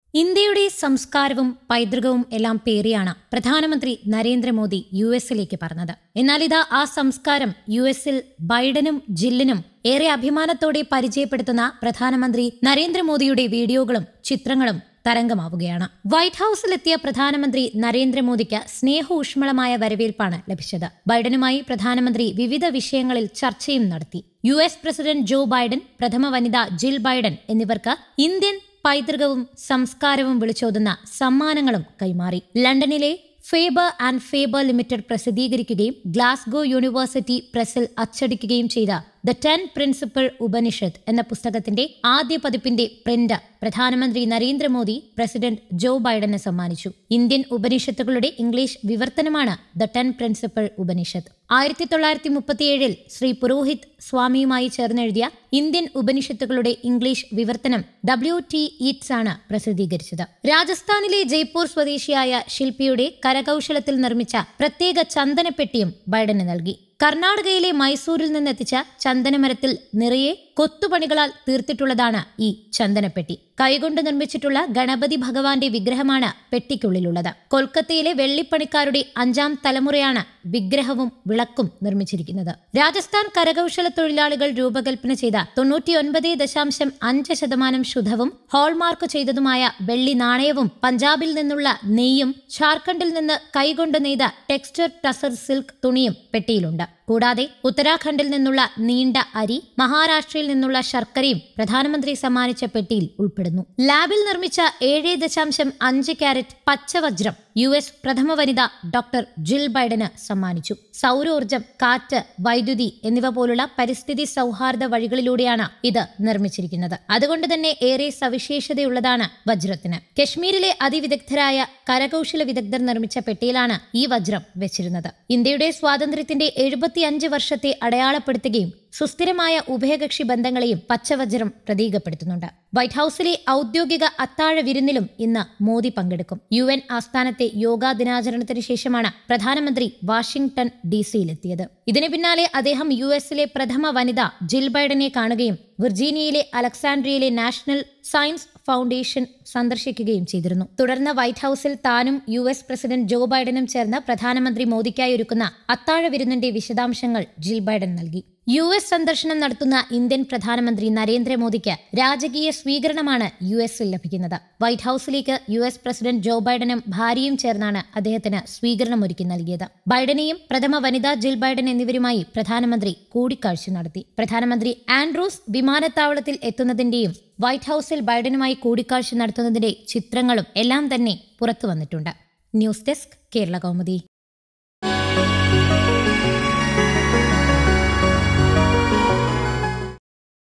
ഇന്ത്യയുടെ സംസ്കാരവും പൈതൃകവും എല്ലാം പേറിയാണ് പ്രധാനമന്ത്രി നരേന്ദ്രമോദി യു എസിലേക്ക് പറഞ്ഞത് എന്നാൽ ഇതാ ആ സംസ്കാരം യു എസിൽ ബൈഡനും ജില്ലിനും ഏറെ അഭിമാനത്തോടെ പരിചയപ്പെടുത്തുന്ന പ്രധാനമന്ത്രി നരേന്ദ്രമോദിയുടെ വീഡിയോകളും ചിത്രങ്ങളും തരംഗമാവുകയാണ് വൈറ്റ് ഹൌസിലെത്തിയ പ്രധാനമന്ത്രി നരേന്ദ്രമോദിക്ക് സ്നേഹഊഷ്മളമായ വരവേൽപ്പാണ് ലഭിച്ചത് ബൈഡനുമായി പ്രധാനമന്ത്രി വിവിധ വിഷയങ്ങളിൽ ചർച്ചയും നടത്തി U S president Joe Biden പ്രഥമ വനിത ജിൽ ബൈഡൻ എന്നിവർക്ക് ഇന്ത്യൻ പൈതൃകവും സംസ്കാരവും വിളിച്ചോതുന്ന സമ്മാനങ്ങളും കൈമാറി ലണ്ടനിലെ ഫേബർ ആൻഡ് ഫേബർ ലിമിറ്റഡ് പ്രസിദ്ധീകരിക്കുകയും ഗ്ലാസ്ഗോ യൂണിവേഴ്സിറ്റി പ്രസിൽ അച്ചടിക്കുകയും ചെയ്ത ദ ടെൻ പ്രിൻസിപ്പൽ ഉപനിഷത്ത് എന്ന പുസ്തകത്തിന്റെ ആദ്യ പതിപ്പിന്റെ പ്രിന്റ് പ്രധാനമന്ത്രി നരേന്ദ്രമോദി പ്രസിഡന്റ് ജോ ബൈഡന് സമ്മാനിച്ചു ഇന്ത്യൻ ഉപനിഷത്തുകളുടെ ഇംഗ്ലീഷ് വിവർത്തനമാണ് ദ ടെൻ പ്രിൻസിപ്പൽ ഉപനിഷത്ത് ആയിരത്തി തൊള്ളായിരത്തി മുപ്പത്തിയേഴിൽ ശ്രീ പുരോഹിത് സ്വാമിയുമായി ചേർന്നെഴുതിയ ഇന്ത്യൻ ഉപനിഷത്തുകളുടെ ഇംഗ്ലീഷ് വിവർത്തനം ഡബ്ല്യു ടി ഈറ്റ്സ് ആണ് പ്രസിദ്ധീകരിച്ചത് രാജസ്ഥാനിലെ ജയ്പൂർ സ്വദേശിയായ ശില്പിയുടെ കരകൗശലത്തിൽ നിർമ്മിച്ച പ്രത്യേക ചന്ദനപ്പെട്ടിയും ബൈഡന് നൽകി കർണാടകയിലെ മൈസൂരിൽ നിന്നെത്തിച്ച ചന്ദനമരത്തിൽ നിറയെ കൊത്തുപണികളാൽ തീർത്തിട്ടുള്ളതാണ് ഈ ചന്ദനപ്പെട്ടി കൈകൊണ്ട് നിർമ്മിച്ചിട്ടുള്ള ഗണപതി ഭഗവാന്റെ വിഗ്രഹമാണ് പെട്ടിക്കുള്ളിലുള്ളത് കൊൽക്കത്തയിലെ വെള്ളിപ്പണിക്കാരുടെ അഞ്ചാം തലമുറയാണ് വിഗ്രഹവും വിളക്കും നിർമ്മിച്ചിരിക്കുന്നത് രാജസ്ഥാൻ കരകൗശല തൊഴിലാളികൾ രൂപകൽപ്പന ചെയ്ത തൊണ്ണൂറ്റിയൊൻപത് ദശാംശം അഞ്ച് ശതമാനം ശുദ്ധവും ഹോൾമാർക്ക് ചെയ്തതുമായ വെള്ളി നാണയവും പഞ്ചാബിൽ നിന്നുള്ള നെയ്യും ഝാർഖണ്ഡിൽ നിന്ന് കൈകൊണ്ട് നെയ്ത ടെക്സ്ചർ ടസർ സിൽക്ക് തുണിയും പെട്ടിയിലുണ്ട് കൂടാതെ ഉത്തരാഖണ്ഡിൽ നിന്നുള്ള നീണ്ട അരി മഹാരാഷ്ട്രയിൽ നിന്നുള്ള ശർക്കരയും പ്രധാനമന്ത്രി സമ്മാനിച്ച പെട്ടിയിൽ ഉൾപ്പെടുന്നു ലാബിൽ നിർമ്മിച്ച ഏഴ് ദശാംശം അഞ്ച് ക്യാരറ്റ് പച്ചവജ്രം യു എസ് പ്രഥമ വനിത ഡോക്ടർ ജിൽ ബൈഡന് സമ്മാനിച്ചു സൗരോർജം കാറ്റ് വൈദ്യുതി എന്നിവ പോലുള്ള പരിസ്ഥിതി സൗഹാർദ്ദ വഴികളിലൂടെയാണ് ഇത് നിർമ്മിച്ചിരിക്കുന്നത് അതുകൊണ്ട് തന്നെ ഏറെ സവിശേഷതയുള്ളതാണ് വജ്രത്തിന് കശ്മീരിലെ അതിവിദഗ്ധരായ കരകൗശല വിദഗ്ധർ നിർമ്മിച്ച പെട്ടിയിലാണ് ഈ വജ്രം വെച്ചിരുന്നത് ഇന്ത്യയുടെ സ്വാതന്ത്ര്യത്തിന്റെ എഴുപത്തിയഞ്ച് വർഷത്തെ അടയാളപ്പെടുത്തുകയും സുസ്ഥിരമായ ഉഭയകക്ഷി ബന്ധങ്ങളെയും പച്ചവജ്രം പ്രതീകപ്പെടുത്തുന്നുണ്ട് വൈറ്റ് ഹൌസിലെ ഔദ്യോഗിക അത്താഴ വിരുന്നിലും ഇന്ന് മോദി പങ്കെടുക്കും യു എൻ ആസ്ഥാനത്തെ യോഗാ ദിനാചരണത്തിന് ശേഷമാണ് പ്രധാനമന്ത്രി വാഷിംഗ്ടൺ ഡി സിയിലെത്തിയത് ഇതിനു പിന്നാലെ അദ്ദേഹം യു എസിലെ പ്രഥമ വനിത ജിൽ ബൈഡനെ കാണുകയും വിർജീനിയയിലെ അലക്സാൻഡ്രിയയിലെ നാഷണൽ സയൻസ് ഫൗണ്ടേഷൻ സന്ദർശിക്കുകയും ചെയ്തിരുന്നു തുടർന്ന് വൈറ്റ് ഹൌസിൽ താനും യു എസ് പ്രസിഡന്റ് ജോ ബൈഡനും ചേർന്ന് പ്രധാനമന്ത്രി മോദിക്കായി ഒരുക്കുന്ന അത്താഴ വിരുന്നിന്റെ വിശദാംശങ്ങൾ ജിൽ ബൈഡൻ നൽകി യു എസ് സന്ദർശനം നടത്തുന്ന ഇന്ത്യൻ പ്രധാനമന്ത്രി നരേന്ദ്രമോദിക്ക് രാജകീയ സ്വീകരണമാണ് യു എസിൽ ലഭിക്കുന്നത് വൈറ്റ് ഹൌസിലേക്ക് യു എസ് പ്രസിഡന്റ് ജോ ബൈഡനും ഭാര്യയും ചേർന്നാണ് അദ്ദേഹത്തിന് സ്വീകരണമൊരുക്കി നൽകിയത് ബൈഡനെയും പ്രഥമ വനിത ജിൽ ബൈഡൻ എന്നിവരുമായി പ്രധാനമന്ത്രി കൂടിക്കാഴ്ച നടത്തി പ്രധാനമന്ത്രി ആൻഡ്രൂസ് വിമാനത്താവളത്തിൽ എത്തുന്നതിന്റെയും വൈറ്റ് ഹൌസിൽ ബൈഡനുമായി കൂടിക്കാഴ്ച നടത്തുന്നതിന്റെ ചിത്രങ്ങളും എല്ലാം തന്നെ പുറത്തു വന്നിട്ടുണ്ട് ന്യൂസ് ഡെസ്ക് കേരള കൗമുദി